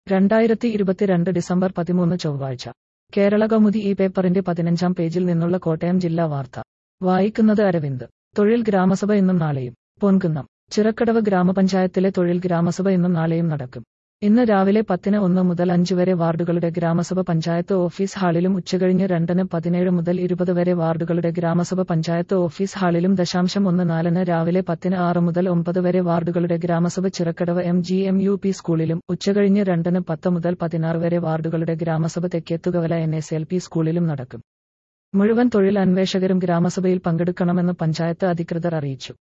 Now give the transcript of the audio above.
രണ്ടായിരത്തി ഇരുപത്തിരണ്ട് ഡിസംബർ പതിമൂന്ന് ചൊവ്വാഴ്ച കേരള കൗമുദി ഈ പേപ്പറിന്റെ പതിനഞ്ചാം പേജിൽ നിന്നുള്ള കോട്ടയം ജില്ലാ വാർത്ത വായിക്കുന്നത് അരവിന്ദ് തൊഴിൽ ഗ്രാമസഭ ഇന്നും നാളെയും പൊൻകുന്നം ചിറക്കടവ് ഗ്രാമപഞ്ചായത്തിലെ തൊഴിൽ ഗ്രാമസഭ ഇന്നും നാളെയും നടക്കും ഇന്ന് രാവിലെ പത്തിന് ഒന്ന് മുതൽ അഞ്ച് വരെ വാർഡുകളുടെ ഗ്രാമസഭ പഞ്ചായത്ത് ഓഫീസ് ഹാളിലും ഉച്ചകഴിഞ്ഞ് രണ്ടിന് പതിനേഴ് മുതൽ ഇരുപത് വരെ വാർഡുകളുടെ ഗ്രാമസഭ പഞ്ചായത്ത് ഓഫീസ് ഹാളിലും ദശാംശം ഒന്ന് നാലിന് രാവിലെ പത്തിന് ആറ് മുതൽ ഒമ്പത് വരെ വാർഡുകളുടെ ഗ്രാമസഭ Chirakkadavu M G M U P സ്കൂളിലും ഉച്ചകഴിഞ്ഞ് രണ്ടിന് പത്ത് മുതൽ പതിനാറ് വരെ വാർഡുകളുടെ ഗ്രാമസഭ Thekkethukavala N S L P സ്കൂളിലും നടക്കും മുഴുവൻ തൊഴിൽ അന്വേഷകരും ഗ്രാമസഭയിൽ പങ്കെടുക്കണമെന്ന് പഞ്ചായത്ത് അധികൃതർ അറിയിച്ചു